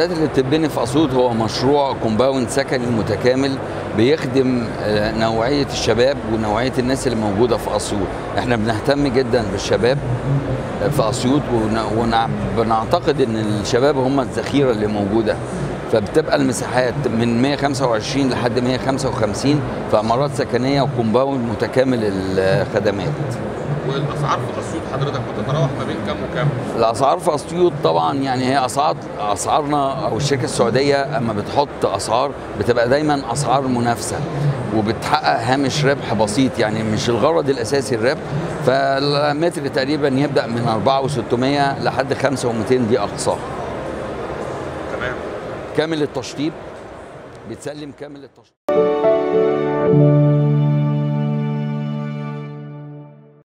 الوحدات اللي بتتبني في اسيوط هو مشروع كومباوند سكني متكامل بيخدم آه، نوعيه الشباب ونوعيه الناس اللي موجوده في اسيوط احنا بنهتم جدا بالشباب في اسيوط وبنعتقد ان الشباب هم الذخيره اللي موجوده فبتبقى المساحات من 125 لحد 155 في عمارات سكنيه وكومباوند متكامل الخدمات والاسعار في اسيوط حضرتك بتتراوح ما بين كام وكام؟ الاسعار في اسيوط طبعا يعني هي اسعار اسعارنا او الشركه السعوديه اما بتحط اسعار بتبقى دايما اسعار منافسه وبتحقق هامش ربح بسيط يعني مش الغرض الاساسي الربح فالمتر تقريبا يبدا من 4600 لحد 5200 دي اقصاه تمام كامل التشطيب بيتسلم كامل التشطيب